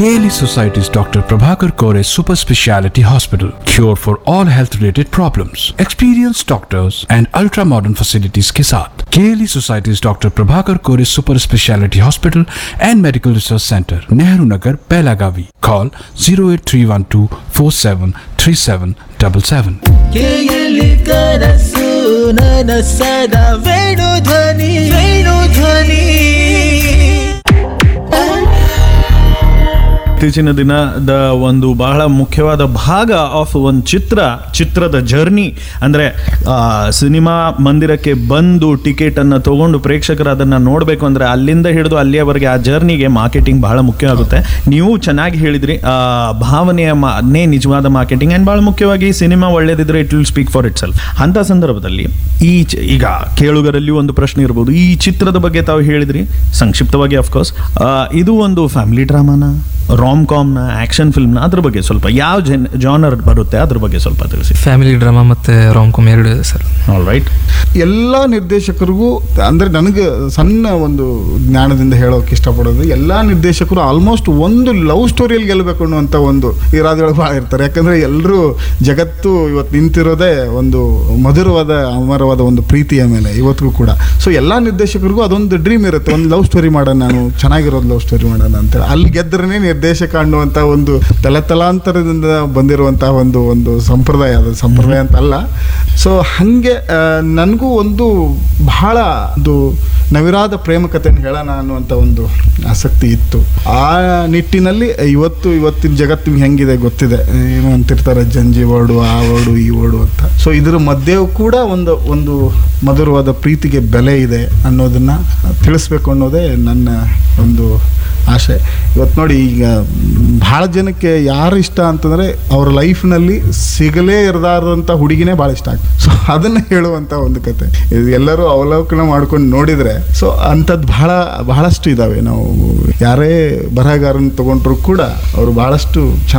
KLE Society's Dr. Prabhakar Kore Super Speciality Hospital. Cure for all health related problems. Experienced doctors and ultra modern facilities के साथ KLE Society's Dr. Prabhakar Kore Super Speciality Hospital and Medical Research Center, Nehru Nagar, Pelagavi. Call 08312 473777. ಕೇಯಲಿ ಕನಸು ನನಸದ ವೇಣು ಧ್ವನಿ ವೇಣು ಧ್ವನಿ ಇತ್ತೀಚಿನ ದಿನದ ಒಂದು ಬಹಳ ಮುಖ್ಯವಾದ ಭಾಗ ಆಫ್ ಒಂದು ಚಿತ್ರ ಚಿತ್ರದ ಜರ್ನಿ ಅಂದರೆ ಸಿನಿಮಾ ಮಂದಿರಕ್ಕೆ ಬಂದು ಟಿಕೆಟ್ ಅನ್ನು ತಗೊಂಡು ಪ್ರೇಕ್ಷಕರು ಅದನ್ನು ನೋಡಬೇಕು ಅಂದರೆ ಅಲ್ಲಿಂದ ಹಿಡಿದು ಅಲ್ಲಿಯವರೆಗೆ ಆ ಜರ್ನಿಗೆ ಮಾರ್ಕೆಟಿಂಗ್ ಬಹಳ ಮುಖ್ಯ ಆಗುತ್ತೆ ನೀವು ಚೆನ್ನಾಗಿ ಹೇಳಿದ್ರಿ ಆ, ಭಾವನೆಯ ಮಾನೇ ನಿಜವಾದ ಮಾರ್ಕೆಟಿಂಗ್ ಆ್ಯಂಡ್ ಬಹಳ ಮುಖ್ಯವಾಗಿ ಸಿನಿಮಾ ಒಳ್ಳೇದಿದ್ರೆ it will speak for itself ಅಂಥ ಸಂದರ್ಭದಲ್ಲಿ ಈ ಚ- ಈಗ ಕೇಳುಗರಲ್ಲಿ ಒಂದು ಪ್ರಶ್ನೆ ಇರ್ಬೋದು ಈ ಚಿತ್ರದ ಬಗ್ಗೆ ತಾವು ಹೇಳಿದ್ರಿ ಸಂಕ್ಷಿಪ್ತವಾಗಿ ಅಫ್ಕೋರ್ಸ್ ಇದು ಒಂದು ಫ್ಯಾಮಿಲಿ ಡ್ರಾಮಾನ ರಾಮ್ ಕಾಮ್ನ ಆಕ್ಷನ್ ಫಿಲ್ಮ್ನ ಅದ್ರ ಬಗ್ಗೆ ಸ್ವಲ್ಪ ಯಾವ ಜನ್ ಜಾನರ್ ಬರುತ್ತೆ ಅದ್ರ ಬಗ್ಗೆ ಸ್ವಲ್ಪ ತಿಳಿಸಿ ಫ್ಯಾಮಿಲಿ ಡ್ರಾಮಾ ಮತ್ತು ರಾಮ್ಕಾಮ್ ಎರಡು ಇದೆ ಸರ್ ಆಲ್ ರೈಟ್ ಎಲ್ಲ ನಿರ್ದೇಶಕರಿಗೂ ಅಂದರೆ ನನಗೆ ಸಣ್ಣ ಒಂದು ಜ್ಞಾನದಿಂದ ಹೇಳೋಕೆ ಇಷ್ಟಪಡೋದು ಎಲ್ಲ ನಿರ್ದೇಶಕರು ಆಲ್ಮೋಸ್ಟ್ ಒಂದು ಲವ್ ಸ್ಟೋರಿಯಲ್ಲಿ ಗೆಲ್ಲಬೇಕು ಅನ್ನುವಂಥ ಒಂದು ಇರಾದೊಳಗೆ ಭಾಳ ಇರ್ತಾರೆ ಯಾಕಂದರೆ ಎಲ್ಲರೂ ಜಗತ್ತು ಇವತ್ತು ನಿಂತಿರೋದೇ ಒಂದು ಮಧುರವಾದ ಅಮರವಾದ ಒಂದು ಪ್ರೀತಿಯ ಮೇಲೆ ಇವತ್ತಿಗೂ ಕೂಡ ಸೊ ಎಲ್ಲ ನಿರ್ದೇಶಕರಿಗೂ ಅದೊಂದು ಡ್ರೀಮ್ ಇರುತ್ತೆ ಒಂದು ಲವ್ ಸ್ಟೋರಿ ಮಾಡೋಣ ನಾನು ಚೆನ್ನಾಗಿರೋದು ಲವ್ ಸ್ಟೋರಿ ಮಾಡೋಣ ಅಂತೇಳಿ ಅಲ್ಲಿ ಗೆದ್ರನೇ ನಿರ್ದೇಶಕ ಅನ್ನುವಂಥ ಒಂದು ತಲತಲಾಂತರದಿಂದ ಬಂದಿರುವಂತಹ ಒಂದು ಒಂದು ಸಂಪ್ರದಾಯ ಅದು ಸಂಪ್ರದಾಯ ಅಂತ ಅಲ್ಲ ಸೊ ಹಾಗೆ ನನಗೂ ಒಂದು ಬಹಳ ಒಂದು ನವಿರಾದ ಪ್ರೇಮ ಕಥೆಯನ್ನು ಹೇಳೋಣ ಅನ್ನುವಂಥ ಒಂದು ಆಸಕ್ತಿ ಇತ್ತು ಆ ನಿಟ್ಟಿನಲ್ಲಿ ಇವತ್ತು ಇವತ್ತಿನ ಜಗತ್ತು ಹೆಂಗಿದೆ ಗೊತ್ತಿದೆ ಏನು ಅಂತಿರ್ತಾರೆ ಜಂಜಿ ವರ್ಡು ಆ ವರ್ಡು ಈ ವರ್ಡು ಅಂತ ಸೊ ಇದರ ಮಧ್ಯೆಯೂ ಕೂಡ ಒಂದು ಒಂದು ಮಧುರವಾದ ಪ್ರೀತಿಗೆ ಬೆಲೆ ಇದೆ ಅನ್ನೋದನ್ನ ತಿಳಿಸ್ಬೇಕು ಅನ್ನೋದೇ ನನ್ನ ಒಂದು ಆಸೆ ಇವತ್ತು ನೋಡಿ ಈಗ ಭಾಳ ಜನಕ್ಕೆ ಯಾರು ಇಷ್ಟ ಅಂತಂದರೆ ಅವ್ರ ಲೈಫ್ನಲ್ಲಿ ಸಿಗಲೇ ಇರದಾದಂಥ ಹುಡುಗಿನೇ ಭಾಳ ಇಷ್ಟ ಆಗ್ತದೆ ಸೊ ಅದನ್ನು ಹೇಳುವಂಥ ಒಂದು ಕತೆ ಇದು ಎಲ್ಲರೂ ಅವಲೋಕನ ಮಾಡ್ಕೊಂಡು ನೋಡಿದರೆ ಸೊ ಅಂಥದ್ದು ಬಹಳ ಬಹಳಷ್ಟು ಇದ್ದಾವೆ ನಾವು ಯಾರೇ ಬರಹಗಾರನ ತಗೊಂಡ್ರು ಕೂಡ ಅವರು ಬಹಳಷ್ಟು ಚೆನ್ನಾಗಿ